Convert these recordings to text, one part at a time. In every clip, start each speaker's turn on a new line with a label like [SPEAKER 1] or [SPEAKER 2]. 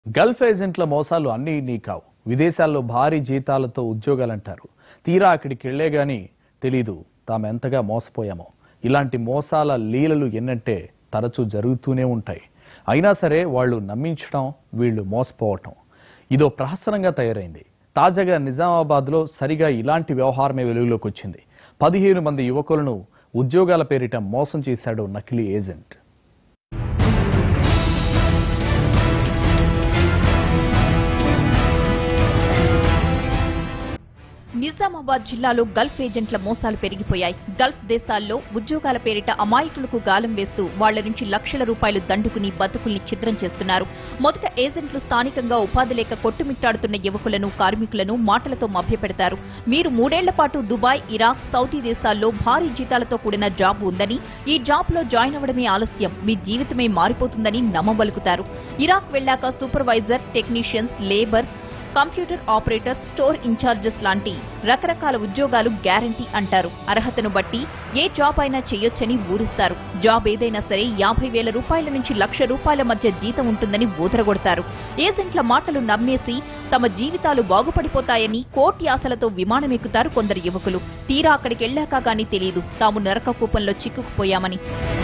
[SPEAKER 1] Gulf ఏజెంట్ల మోసాలు అన్నీ నీ కావు విదేశాల్లో భారీ జీతాలతో ఉద్యోగాలంటారు తీరా అక్కడికి వెళ్లే గాని తెలీదు తాము ఎంతగా మోసపోయామో ఇలాంటి మోసాల లీలలు ఎన్నంటే తరచూ జరుగుతూనే ఉంటాయి అయినా సరే వాళ్ళు నమ్మించడం వీళ్ళు మోసపోవటం ఇదో ప్రహసనంగా తయారైంది తాజాగా నిజామాబాద్లో సరిగా ఇలాంటి వ్యవహారమే వెలుగులోకి వచ్చింది పదిహేను మంది యువకులను ఉద్యోగాల పేరిట మోసం చేశాడు నకిలీ ఏజెంట్
[SPEAKER 2] నిజామాబాద్ జిల్లాలో గల్ఫ్ ఏజెంట్ల మోసాలు పెరిగిపోయాయి గల్ఫ్ దేశాల్లో ఉద్యోగాల పేరిట అమాయకులకు గాలం వేస్తూ వాళ్ల నుంచి లక్షల రూపాయలు దండుకుని బతుకుల్ని ఛిద్రం చేస్తున్నారు మొదట ఏజెంట్లు స్థానికంగా ఉపాధి లేక కొట్టుమిట్టాడుతున్న యువకులను కార్మికులను మాటలతో మభ్యపెడతారు మీరు మూడేళ్ల పాటు దుబాయ్ ఇరాక్ సౌదీ దేశాల్లో భారీ జీతాలతో కూడిన జాబ్ ఉందని ఈ జాబ్ లో జాయిన్ అవ్వడమే ఆలస్యం మీ జీవితమే మారిపోతుందని నమ్మబలుకుతారు ఇరాక్ వెళ్లాక supervisor technicians labours computer operator store in charges లాంటి రకరకాల ఉద్యోగాలు గ్యారంటీ అంటారు అర్హతను బట్టి ఏ జాబ్ అయినా చేయొచ్చని ఊరిస్తారు జాబ్ ఏదైనా సరే యాభై వేల రూపాయల నుంచి లక్ష రూపాయల మధ్య జీతం ఉంటుందని ఊదరగొడతారు ఏజెంట్ల మాటలు నమ్మేసి తమ జీవితాలు బాగుపడిపోతాయని కోటి ఆశలతో విమానమెక్కుతారు కొందరు యువకులు తీరా అక్కడికి వెళ్ళాక గానీ తెలియదు తాము నరక కూపంలో చిక్కుకుపోయామని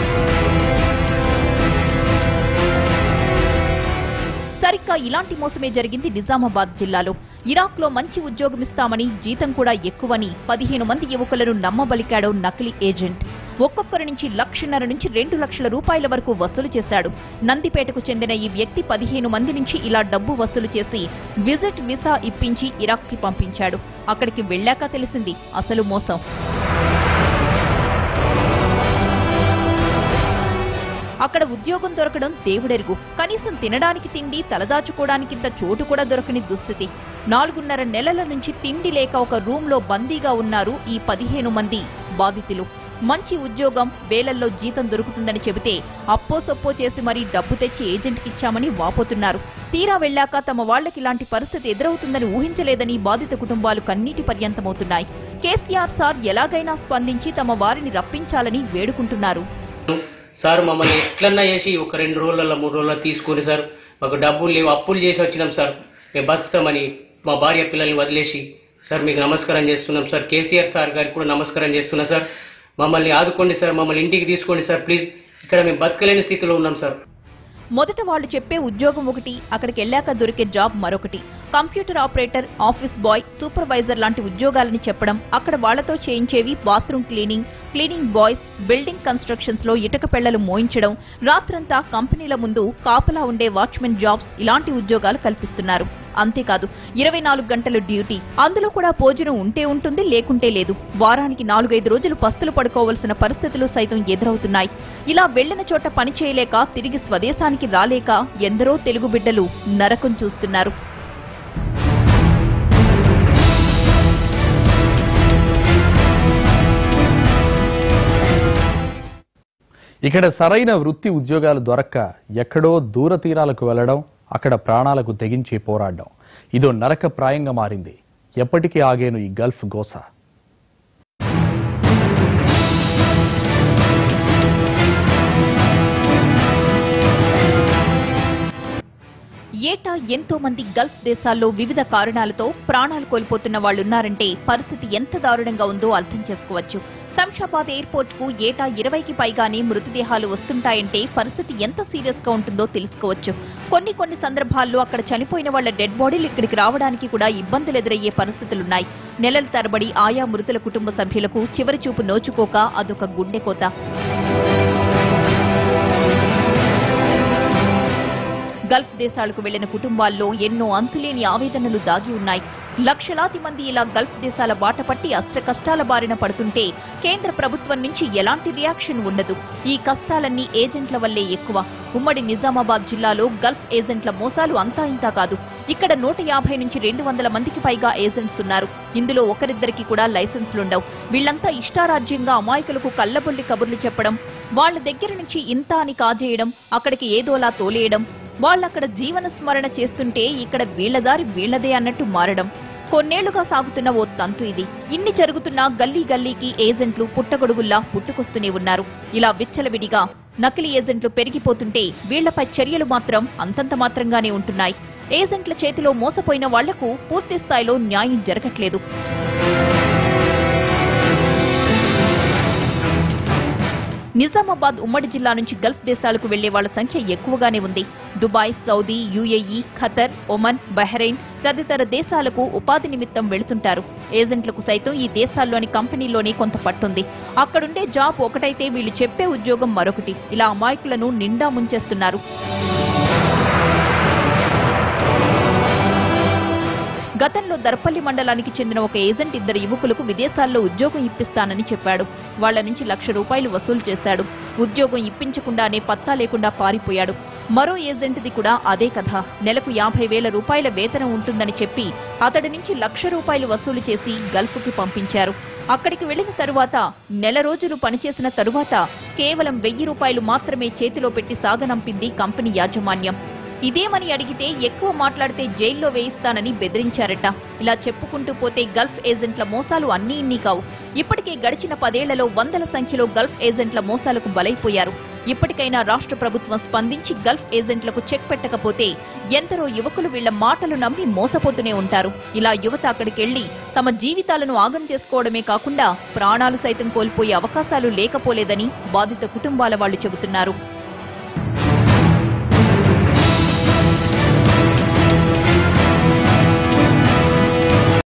[SPEAKER 2] సరిగ్గా ఇలాంటి మోసమే జరిగింది నిజామాబాద్ జిల్లాలో ఇరాక్ లో మంచి ఉద్యోగం ఇస్తామని జీతం కూడా ఎక్కువని పదిహేను మంది యువకులను నమ్మబలికాడో నకిలీ ఏజెంట్ ఒక్కొక్కరి నుంచి లక్షన్నర నుంచి రెండు లక్షల రూపాయల వరకు వసూలు చేశాడు నందిపేటకు చెందిన ఈ వ్యక్తి పదిహేను మంది నుంచి ఇలా డబ్బు వసూలు చేసి విజిట్ వీసా ఇప్పించి ఇరాక్ కి పంపించాడు అక్కడికి వెళ్ళాక తెలిసింది అసలు మోసం అక్కడ ఉద్యోగం దొరకడం దేవుడెరుగు కనీసం తినడానికి తిండి తలదాచుకోవడానికింత చోటు కూడా దొరకని దుస్థితి నాలుగున్నర నెలల నుంచి తిండి లేక ఒక రూమ్ లో బందీగా ఉన్నారు ఈ పదిహేను మంది బాధితులు మంచి ఉద్యోగం వేలల్లో జీతం దొరుకుతుందని చెబితే అప్పో సొప్పో చేసి మరీ డబ్బు తెచ్చి ఏజెంట్కి ఇచ్చామని వాపోతున్నారు తీరా వెళ్ళాక తమ వాళ్లకి ఇలాంటి పరిస్థితి ఎదురవుతుందని ఊహించలేదని బాధిత కుటుంబాలు కన్నీటి పర్యంతమవుతున్నాయి కేసీఆర్ సార్ ఎలాగైనా స్పందించి తమ వారిని రప్పించాలని వేడుకుంటున్నారు
[SPEAKER 3] సార్ మమ్మల్ని ఎట్లన్నా చేసి ఒక రెండు రోజులలో మూడు రోజుల్లో తీసుకుని సార్ మాకు డబ్బులు లేవు అప్పులు చేసి వచ్చినాం సార్ మేము బతుకుతామని మా భార్య పిల్లల్ని వదిలేసి సార్ మీకు నమస్కారం చేస్తున్నాం సార్ కేసీఆర్ సార్ గారికి కూడా నమస్కారం చేస్తున్నాం సార్ మమ్మల్ని ఆదుకోండి సార్ మమ్మల్ని ఇంటికి తీసుకోండి సార్ ప్లీజ్ ఇక్కడ మేము బతకలేని స్థితిలో ఉన్నాం సార్
[SPEAKER 2] మొదట వాళ్ళు చెప్పే ఉద్యోగం ఒకటి అక్కడికి వెళ్ళాక దొరికే జాబ్ మరొకటి computer operator office boy supervisor లాంటి ఉద్యోగాలని చెప్పడం అక్కడ వాళ్లతో చేయించేవి bathroom cleaning cleaning boys building constructions లో ఇటుక పెళ్లలు మోయించడం రాత్రంతా కంపెనీల ముందు కాపలా ఉండే వాచ్మెన్ జాబ్స్ ఇలాంటి ఉద్యోగాలు కల్పిస్తున్నారు అంతేకాదు ఇరవై నాలుగు గంటలు డ్యూటీ అందులో కూడా భోజనం ఉంటే ఉంటుంది లేకుంటే లేదు వారానికి నాలుగైదు రోజులు పస్తులు పడుకోవలసిన పరిస్థితులు సైతం ఎదురవుతున్నాయి ఇలా వెళ్లిన చోట పని చేయలేక తిరిగి స్వదేశానికి రాలేక ఎందరో తెలుగు బిడ్డలు నరకం చూస్తున్నారు
[SPEAKER 1] ఇక్కడ సరైన వృత్తి ఉద్యోగాలు దొరక్క ఎక్కడో దూర తీరాలకు వెళ్లడం అక్కడ ప్రాణాలకు తెగించి పోరాడడం ఇదో నరక ప్రాయంగా మారింది ఎప్పటికీ ఆగేను ఈ గల్ఫ్ గోస
[SPEAKER 2] ఏటా ఎంతో మంది గల్ఫ్ దేశాల్లో వివిధ కారణాలతో ప్రాణాలు కోల్పోతున్న వాళ్లున్నారంటే పరిస్థితి ఎంత దారుణంగా ఉందో అర్థం చేసుకోవచ్చు శంషాబాద్ ఎయిర్పోర్ట్ కు ఏటా ఇరవైకి పైగానే మృతదేహాలు వస్తుంటాయంటే పరిస్థితి ఎంత సీరియస్ గా ఉంటుందో తెలుసుకోవచ్చు కొన్ని కొన్ని సందర్భాల్లో అక్కడ చనిపోయిన వాళ్ల డెడ్ బాడీలు ఇక్కడికి రావడానికి కూడా ఇబ్బందులు ఎదురయ్యే పరిస్థితులున్నాయి నెలల తరబడి ఆయా మృతుల కుటుంబ సభ్యులకు చివరి చూపు నోచుకోక అదొక గుండెకోత గల్ఫ్ దేశాలకు వెళ్లిన కుటుంబాల్లో ఎన్నో అంతులేని ఆవేదనలు దాగి ఉన్నాయి లక్షలాది మంది ఇలా గల్ఫ్ దేశాల బాట పట్టి అష్ట కష్టాల బారిన పడుతుంటే కేంద్ర ప్రభుత్వం నుంచి ఎలాంటి రియాక్షన్ ఉండదు ఈ కష్టాలన్నీ ఏజెంట్ల వల్లే ఎక్కువ ఉమ్మడి నిజామాబాద్ జిల్లాలో గల్ఫ్ ఏజెంట్ల మోసాలు అంతా ఇంతా కాదు ఇక్కడ నూట యాభై నుంచి రెండు వందల మందికి పైగా ఏజెంట్స్ ఉన్నారు ఇందులో ఒకరిద్దరికి కూడా లైసెన్సులుండవు వీళ్లంతా ఇష్టారాజ్యంగా అమాయకులకు కల్లబొల్లి కబుర్లు చెప్పడం వాళ్ల దగ్గర నుంచి ఇంత అని కాజేయడం అక్కడికి ఏదోలా తోలేయడం వాళ్ళక్కడ జీవన స్మరణ చేస్తుంటే ఇక్కడ వీళ్లదారి వీళ్లదే అన్నట్టు మారడం కొన్నేళ్లుగా సాగుతున్న ఓ తంతు ఇది ఇన్ని జరుగుతున్నా గల్లీ గల్లీకి ఏజెంట్లు పుట్టగొడుగుల్లా పుట్టుకొస్తూనే ఉన్నారు ఇలా విచ్చలవిడిగా నకిలీ ఏజెంట్లు పెరిగిపోతుంటే వీళ్లపై చర్యలు మాత్రం అంతంత మాత్రంగానే ఉంటున్నాయి ఏజెంట్ల చేతిలో మోసపోయిన వాళ్లకు పూర్తి స్థాయిలో న్యాయం జరగట్లేదు నిజామాబాద్ ఉమ్మడి జిల్లా నుంచి గల్ఫ్ దేశాలకు వెళ్లే వాళ్ల సంఖ్య ఎక్కువగానే ఉంది Dubai Saudi UAE Qatar Oman Bahrain తదితర దేశాలకు ఉపాధి నిమిత్తం వెళుతుంటారు ఏజెంట్లకు సైతం ఈ దేశాల్లోని కంపెనీలోనే కొంత పట్టుంది అక్కడుండే జాబ్ ఒకటైతే వీళ్ళు చెప్పే ఉద్యోగం మరొకటి ఇలా అమాయకులను నిండా ముంచేస్తున్నారు గతంలో దర్పల్లి మండలానికి చెందిన ఒక ఏజెంట్ ఇద్దరు యువకులకు విదేశాల్లో ఉద్యోగం ఇప్పిస్తానని చెప్పాడు వాళ్ల నుంచి లక్ష రూపాయలు వసూలు చేశాడు ఉద్యోగం ఇప్పించకుండానే పత్తా లేకుండా పారిపోయాడు మరో ఏజెంట్ది కూడా అదే కథ నెలకు యాభై వేల రూపాయల వేతనం ఉంటుందని చెప్పి అతడి నుంచి లక్ష రూపాయలు వసూలు చేసి గల్ఫ్కి పంపించారు అక్కడికి వెళ్లిన తరువాత నెల రోజులు పనిచేసిన తరువాత కేవలం వెయ్యి రూపాయలు మాత్రమే చేతిలో పెట్టి సాగనంపింది కంపెనీ యాజమాన్యం ఇదేమని అడిగితే ఎక్కువ మాట్లాడితే జైల్లో వేయిస్తానని బెదిరించారట ఇలా చెప్పుకుంటూ పోతే గల్ఫ్ ఏజెంట్ల మోసాలు అన్నీ ఇన్ని కావు ఇప్పటికే గడిచిన పదేళ్లలో వందల సంఖ్యలో గల్ఫ్ ఏజెంట్ల మోసాలకు బలైపోయారు ఇప్పటికైనా రాష్ట్ర ప్రభుత్వం స్పందించి గల్ఫ్ ఏజెంట్లకు చెక్ పెట్టకపోతే ఎందరో యువకులు వీళ్ల మాటలు నమ్మి మోసపోతూనే ఉంటారు ఇలా యువత అక్కడికెళ్లి తమ జీవితాలను ఆగం చేసుకోవడమే కాకుండా ప్రాణాలు సైతం కోల్పోయే అవకాశాలు లేకపోలేదని బాధిత కుటుంబాల వాళ్లు చెబుతున్నారు